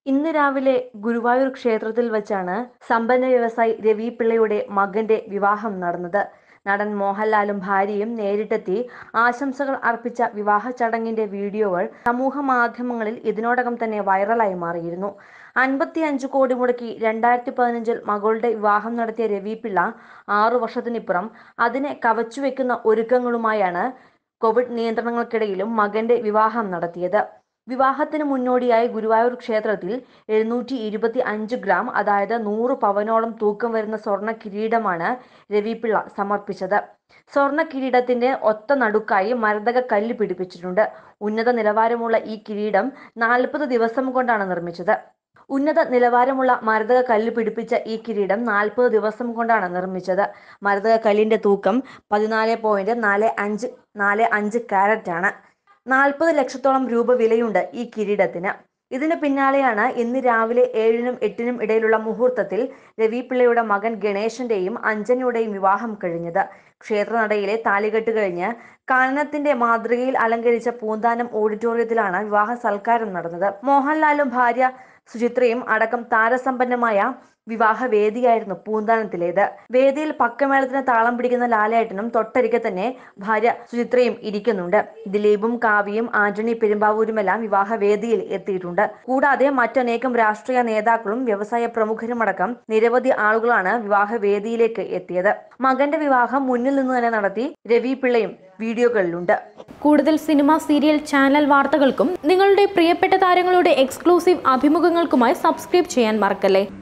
ഇന്ന് രാവിലെ ഗുരുവായൂർ ക്ഷേത്രത്തിൽ വച്ചാണ് സമ്പന്ന വ്യവസായി രവി പിള്ളയുടെ മകന്റെ വിവാഹം നടന്നത് നടൻ മോഹൻലാലും ഭാര്യയും നേരിട്ടെത്തി ആശംസകൾ അർപ്പിച്ച വിവാഹ ചടങ്ങിന്റെ വീഡിയോകൾ സമൂഹ മാധ്യമങ്ങളിൽ ഇതിനോടകം തന്നെ വൈറലായി മാറിയിരുന്നു അൻപത്തിയഞ്ച് കോടി മുടക്കി രണ്ടായിരത്തി പതിനഞ്ചിൽ മകളുടെ വിവാഹം നടത്തിയ രവി പിള്ള ആറു വർഷത്തിനിപ്പുറം അതിനെ കവച്ചുവെക്കുന്ന ഒരുക്കങ്ങളുമായാണ് കോവിഡ് നിയന്ത്രണങ്ങൾക്കിടയിലും മകന്റെ വിവാഹം നടത്തിയത് വിവാഹത്തിന് മുന്നോടിയായി ഗുരുവായൂർ ക്ഷേത്രത്തിൽ എഴുന്നൂറ്റി ഇരുപത്തി അഞ്ച് ഗ്രാം അതായത് നൂറ് പവനോളം തൂക്കം വരുന്ന സ്വർണ്ണ കിരീടമാണ് രവിപിള്ള സമർപ്പിച്ചത് സ്വർണ്ണ കിരീടത്തിന്റെ ഒത്ത നടുക്കായി മരതക കല്ല് പിടിപ്പിച്ചിട്ടുണ്ട് ഉന്നത നിലവാരമുള്ള ഈ കിരീടം നാൽപ്പത് ദിവസം കൊണ്ടാണ് നിർമ്മിച്ചത് ഉന്നത നിലവാരമുള്ള മരതക കല്ല് പിടിപ്പിച്ച ഈ കിരീടം നാൽപ്പത് ദിവസം കൊണ്ടാണ് നിർമ്മിച്ചത് മരതക കല്ലിന്റെ തൂക്കം പതിനാല് പോയിന്റ് നാല് അഞ്ച് നാല് അഞ്ച് കാരറ്റ് ആണ് നാൽപ്പത് ലക്ഷത്തോളം രൂപ വിലയുണ്ട് ഈ കിരീടത്തിന് ഇതിന് പിന്നാലെയാണ് ഇന്ന് രാവിലെ ഏഴിനും എട്ടിനും ഇടയിലുള്ള മുഹൂർത്തത്തിൽ രവി പിള്ളയുടെ മകൻ ഗണേശന്റെയും അഞ്ജനയുടെയും വിവാഹം കഴിഞ്ഞത് ക്ഷേത്രനടയിലെ താലികെട്ട് കഴിഞ്ഞ് കാനനത്തിന്റെ മാതൃകയിൽ അലങ്കരിച്ച പൂന്താനം ഓഡിറ്റോറിയത്തിലാണ് വിവാഹ സൽക്കാരം നടന്നത് മോഹൻലാലും ഭാര്യ സുചിത്രയും അടക്കം താരസമ്പന്നമായ വിവാഹ വേദിയായിരുന്നു പൂന്താനത്തിലേത് വേദിയിൽ പക്കമേളത്തിന് താളം പിടിക്കുന്ന ലാലേട്ടനും തൊട്ടരികെ തന്നെ ഭാര്യ സുചിത്രയും ഇരിക്കുന്നുണ്ട് ദിലീപും കാവ്യയും ആന്റണി പെരുമ്പാവൂരുമെല്ലാം വിവാഹ വേദിയിൽ എത്തിയിട്ടുണ്ട് കൂടാതെ മറ്റനേകം രാഷ്ട്രീയ നേതാക്കളും വ്യവസായ പ്രമുഖരുമടക്കം നിരവധി ആളുകളാണ് വിവാഹ വേദിയിലേക്ക് എത്തിയത് മകന്റെ വിവാഹം മുന്നിൽ നിന്ന് തന്നെ നടത്തി രവി പിള്ളയും വീഡിയോകളിലുണ്ട് കൂടുതൽ സിനിമ സീരിയൽ ചാനൽ വാർത്തകൾക്കും നിങ്ങളുടെ പ്രിയപ്പെട്ട താരങ്ങളുടെ എക്സ്ക്ലൂസീവ് അഭിമുഖങ്ങൾക്കുമായി സബ്സ്ക്രൈബ് ചെയ്യാൻ മറക്കല്ലേ